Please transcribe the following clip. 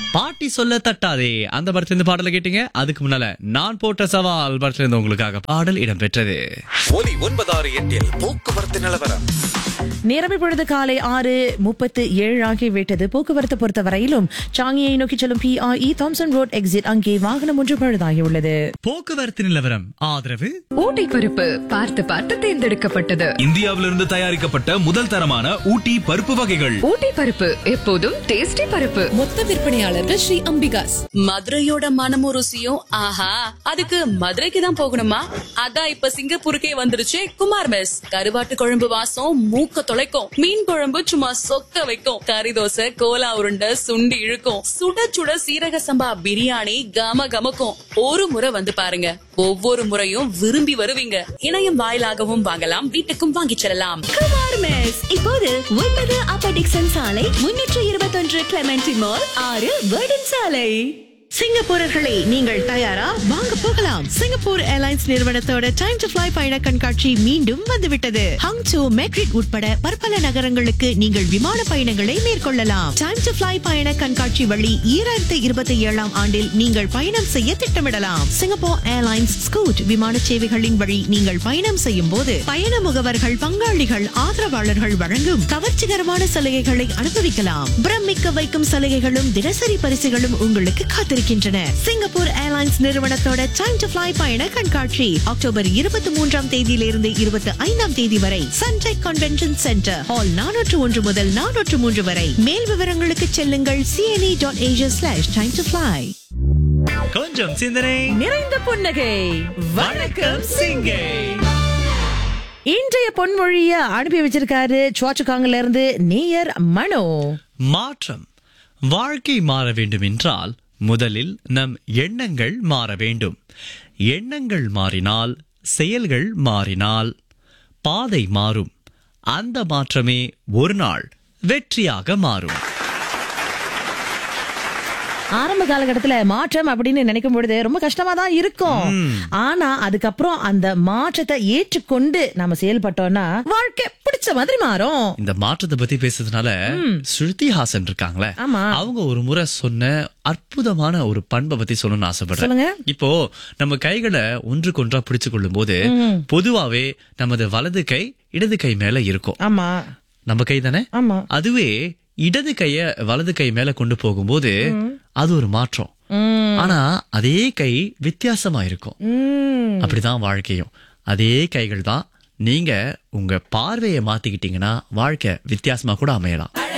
பாட்டி சொல்ல தட்டாதே அந்த படத்துல இருந்து பாடல கேட்டீங்க அதுக்கு முன்னால நான் போட்ட சவால் படத்துல இருந்து உங்களுக்காக பாடல் இடம்பெற்றது ஒலி ஒன்பதாறு எட்டில் போக்குவரத்து நிலவரம் நேரம் இப்பொழுது காலை ஆறு முப்பத்து ஏழு ஆகிவிட்டது போக்குவரத்து பொறுத்த வரையிலும் சாங்கியை நோக்கி செல்லும் பிஆர்இ தாம்சன் ரோட் எக்ஸிட் அங்கே வாகனம் ஒன்று பழுதாகியுள்ளது போக்குவரத்து நிலவரம் ஆதரவு ஊட்டி பருப்பு பார்த்து பார்த்து தேர்ந்தெடுக்கப்பட்டது இந்தியாவிலிருந்து தயாரிக்கப்பட்ட முதல் தரமான ஊட்டி பருப்பு வகைகள் ஊட்டி பருப்பு எப்போதும் டேஸ்டி பருப்பு மொத்த விற்பனையாளர்கள் ஸ்ரீ அம்பிகாஸ் மதுரையோட மனமும் ருசியும் ஆஹா அதுக்கு மதுரைக்கு தான் போகணுமா அதான் இப்ப சிங்கப்பூருக்கே வந்துருச்சு குமார் மெஸ் கருவாட்டு குழம்பு வாசம் மூக்க தொலைக்கும் மீன் குழம்பு சும்மா சொக்க வைக்கும் கறி தோசை கோலா உருண்டை சுண்டி இழுக்கும் சுட சுட சீரக சம்பா பிரியாணி கம கமக்கும் ஒரு முறை வந்து பாருங்க ஒவ்வொரு முறையும் விரும்பி வருவீங்க இணையம் வாயிலாகவும் வாங்கலாம் வீட்டுக்கும் வாங்கிச் செல்லலாம் குமார் மெஸ் இப்போது ஒன்பது அப்ப டிக்சன் சாலை முன்னூற்று இருபத்தொன்று கிளமெண்டி மால் ஆறு வேர்டன் சாலை சிங்கப்பூரர்களே நீங்கள் தயாரா வாங்க போகலாம் சிங்கப்பூர் ஏர்லைன்ஸ் நிறுவனத்தோட டைம் டு fly பயண கண்காட்சி மீண்டும் வந்துவிட்டது ஹங்சோ மெட்ரிட் உட்பட பற்பல நகரங்களுக்கு நீங்கள் விமான பயணங்களை மேற்கொள்ளலாம் டைம் டு fly பயண கண்காட்சி வழி ஈராயிரத்தி இருபத்தி ஏழாம் ஆண்டில் நீங்கள் பயணம் செய்ய திட்டமிடலாம் சிங்கப்பூர் ஏர்லைன்ஸ் ஸ்கூட் விமான சேவைகளின் வழி நீங்கள் பயணம் செய்யும் போது பயண முகவர்கள் பங்காளிகள் ஆதரவாளர்கள் வழங்கும் கவர்ச்சிகரமான சலுகைகளை அனுபவிக்கலாம் பிரமிக்க வைக்கும் சலுகைகளும் தினசரி பரிசுகளும் உங்களுக்கு காத்திருக்கின்றன சிங்கப்பூர் ஏர்லைன்ஸ் நிறுவனத்தோட டைம் டு fly பயண கண்காட்சி அக்டோபர் இருபத்தி மூன்றாம் தேதியிலிருந்து இருபத்தி ஐந்தாம் தேதி வரை சன்டெக் கன்வென்ஷன் சென்டர் ஹால் நானூற்று ஒன்று முதல் நானூற்று மூன்று வரை மேல் விவரங்களுக்கு செல்லுங்கள் CNE dot asia slash time to fly கொஞ்சம் சிந்தனை நிறைந்த புன்னகை வணக்கம் சிங்கை இன்றைய பொன்மொழிய அனுப்பி வச்சிருக்காரு சுவாச்சுக்காங்கல இருந்து நேயர் மனோ மாற்றம் வாழ்க்கை மாற வேண்டும் என்றால் முதலில் நம் எண்ணங்கள் மாற வேண்டும் எண்ணங்கள் மாறினால் செயல்கள் மாறினால் பாதை மாறும் அந்த மாற்றமே ஒரு நாள் வெற்றியாக மாறும் ஆரம்ப காலகட்டத்துல மாற்றம் அப்படின்னு நினைக்கும் பொழுது ரொம்ப கஷ்டமா தான் இருக்கும் ஆனா அதுக்கப்புறம் அந்த மாற்றத்தை ஏற்றுக்கொண்டு நம்ம செயல்பட்டோம்னா வாழ்க்கை பிடிச்ச மாதிரி மாறும் இந்த மாற்றத்தை பத்தி பேசுறதுனால ஸ்ருதி ஹாசன் இருக்காங்களே ஆமா. அவங்க ஒரு முறை சொன்ன அற்புதமான ஒரு பண்பை பத்தி சொல்லணும்னு ஆசைப்படுறேன் சொல்லுங்க. இப்போ நம்ம கைகளை ஒன்றுக்கொன்றா பிடிச்சு கொள்ளும் போது பொதுவாவே நமது வலது கை இடது கை மேல இருக்கும் ஆமா நம்ம கை தானே ஆமா அதுவே இடது கைய வலது கை மேல கொண்டு போகும்போது அது ஒரு மாற்றம் உம் ஆனா அதே கை வித்தியாசமா இருக்கும் உம் அப்படிதான் வாழ்க்கையும் அதே கைகள் தான் நீங்க உங்க பார்வையை மாத்திக்கிட்டீங்கன்னா வாழ்க்கை வித்தியாசமா கூட அமையலாம்